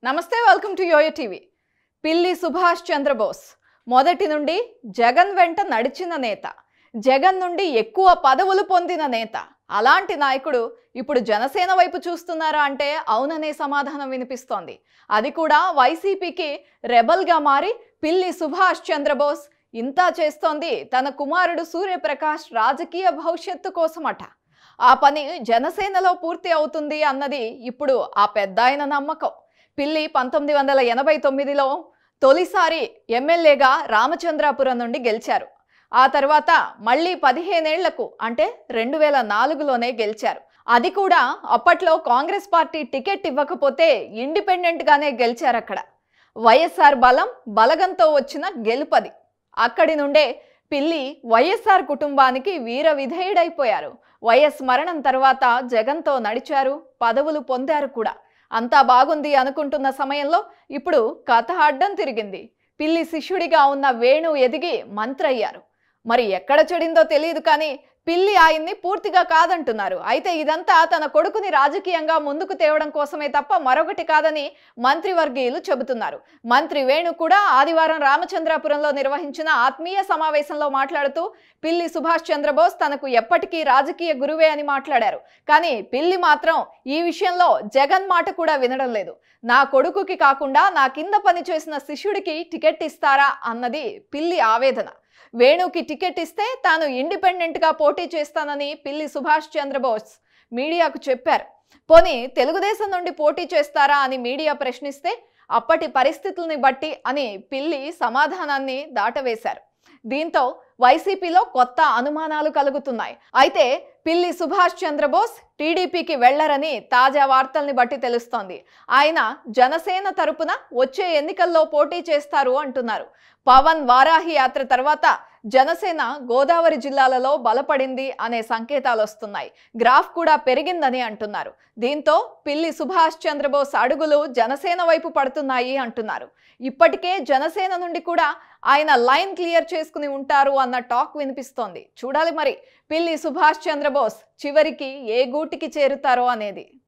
నమస్తే welcome to yo-yo TV పిల్లి సుభాష్ చంద్రబోస్ మొదటి నుండి జగన్ వెంట నడిచిన నేత జగన్ నుండి ఎక్కువ పదవులు పొందిన నేత అలాంటి నాయకుడు ఇప్పుడు జనసేన వైపు చూస్తున్నారా అంటే అవుననే సమాధానం వినిపిస్తోంది అది కూడా వైసీపీకి రెబల్గా మారి పిల్లి సుభాష్ చంద్రబోస్ ఇంతా చేస్తోంది తన కుమారుడు సూర్యప్రకాష్ రాజకీయ భవిష్యత్తు కోసమట ఆ పని జనసేనలో పూర్తి అవుతుంది అన్నది ఇప్పుడు ఆ పెద్ద నమ్మకం పిల్లి పంతొమ్మిది వందల ఎనభై తొమ్మిదిలో తొలిసారి ఎమ్మెల్యేగా రామచంద్రాపురం నుండి గెలిచారు ఆ తర్వాత మళ్ళీ పదిహేనేళ్లకు అంటే రెండు వేల నాలుగులోనే గెలిచారు అది కూడా అప్పట్లో కాంగ్రెస్ పార్టీ టికెట్ ఇవ్వకపోతే ఇండిపెండెంట్గానే గెలిచారు అక్కడ వైఎస్ఆర్ బలం బలగంతో వచ్చిన గెలుపది అక్కడి నుండే పిల్లి వైఎస్ఆర్ కుటుంబానికి వీర విధేయుడైపోయారు వైఎస్ మరణం తర్వాత జగన్తో నడిచారు పదవులు పొందారు కూడా అంతా బాగుంది అనుకుంటున్న సమయంలో ఇప్పుడు కథ అడ్డం తిరిగింది పిల్లి శిష్యుడిగా ఉన్న వేణు ఎదిగి మంత్రి అయ్యారు మరి ఎక్కడ చెడిందో తెలియదు కానీ పిల్లి ఆయన్ని పూర్తిగా కాదంటున్నారు అయితే ఇదంతా తన కొడుకుని రాజకీయంగా ముందుకు తేవడం కోసమే తప్ప మరొకటి కాదని మంత్రివర్గీయులు చెబుతున్నారు మంత్రి వేణు కూడా ఆదివారం రామచంద్రాపురంలో నిర్వహించిన ఆత్మీయ సమావేశంలో మాట్లాడుతూ పిల్లి సుభాష్ చంద్రబోస్ తనకు ఎప్పటికీ రాజకీయ గురువే అని మాట్లాడారు కానీ పిల్లి మాత్రం ఈ విషయంలో జగన్ మాట కూడా వినడం లేదు నా కొడుకుకి కాకుండా నా కింద పనిచేసిన శిష్యుడికి టికెట్ ఇస్తారా అన్నది పిల్లి ఆవేదన వేణుకి టికెట్ ఇస్తే తాను ఇండిపెండెంట్గా పోటీ చేస్తానని పిల్లి సుభాష్ చంద్రబోస్ మీడియాకు చెప్పారు పోనీ తెలుగుదేశం నుండి పోటీ చేస్తారా అని మీడియా ప్రశ్నిస్తే అప్పటి పరిస్థితుల్ని బట్టి అని పిల్లి సమాధానాన్ని దాటవేశారు దీంతో వైసీపీలో కొత్త అనుమానాలు కలుగుతున్నాయి అయితే పిల్లి సుభాష్ చంద్రబోస్ టీడీపీకి వెళ్లరని తాజా వార్తల్ని బట్టి తెలుస్తోంది ఆయన జనసేన తరపున వచ్చే ఎన్నికల్లో పోటీ చేస్తారు అంటున్నారు పవన్ వారాహి యాత్ర తర్వాత జనసేన గోదావరి జిల్లాలలో బలపడింది అనే సంకేతాలు వస్తున్నాయి గ్రాఫ్ కూడా పెరిగిందని అంటున్నారు దీంతో పిల్లి సుభాష్ చంద్రబోస్ అడుగులు జనసేన వైపు పడుతున్నాయి అంటున్నారు ఇప్పటికే జనసేన నుండి కూడా ఆయన లైన్ క్లియర్ చేసుకుని ఉంటారు అన్న టాక్ వినిపిస్తోంది చూడాలి మరి పిల్లి సుభాష్ చంద్రబోస్ చివరికి ఏ గూటికి చేరుతారో అనేది